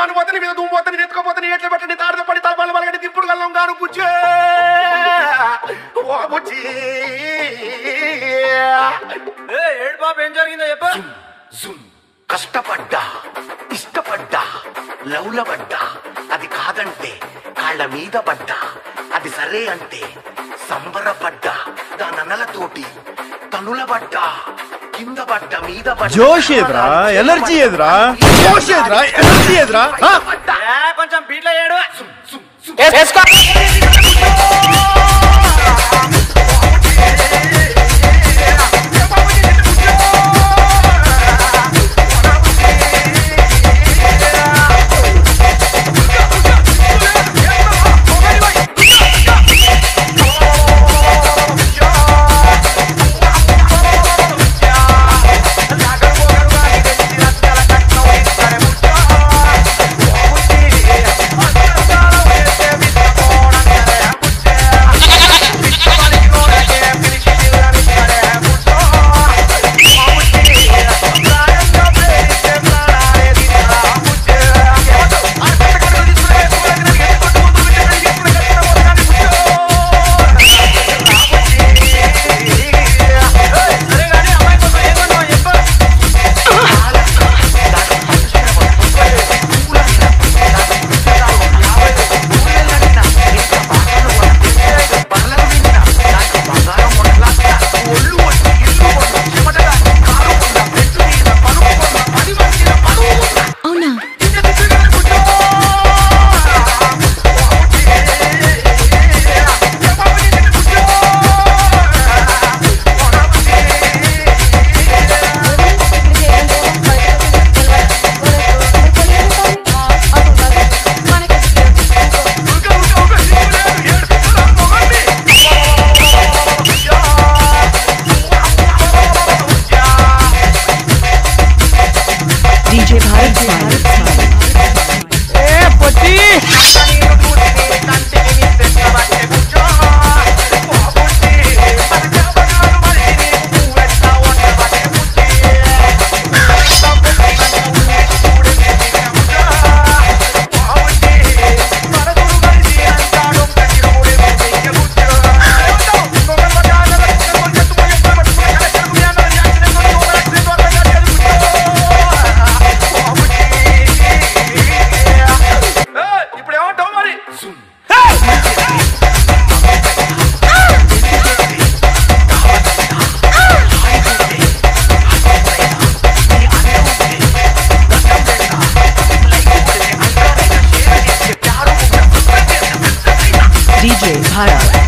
మన్ను పోతే నీ మీద దుమ్ము పోతే నీ ఎత్తుకపోతే నీ ఎట్లా పెట్టండి తాడుతో పడి తలపాలు పలగడి దిప్పుడు గల్లం గాను బుజ్జే ఓ బుజ్జి ఏడు పాప ఏం జరిగిందో చెప్ప జుమ్ కష్టపడ్డా ఇష్టపడ్డా లవ్ల పడ్డా అది కాదంటే కాళ్ళ మీద పడ్డా అది సరే అంటే సంబరపడ్డా దానన్నలతోటి తనుల పడ్డా కింద పడ్డ మీద పడ్డా జోష్ ఏదిరా ఎనర్జీ ఏదిరా జోష్ ఏదిరా ఎనర్జీ ఏదిరా ఆ? ఏ, కొంచెం బీట్లో ఏడు అవునా DJ Bharat Smile. ఇప్పుడు ఏమంటావు మరి DJ Bharat.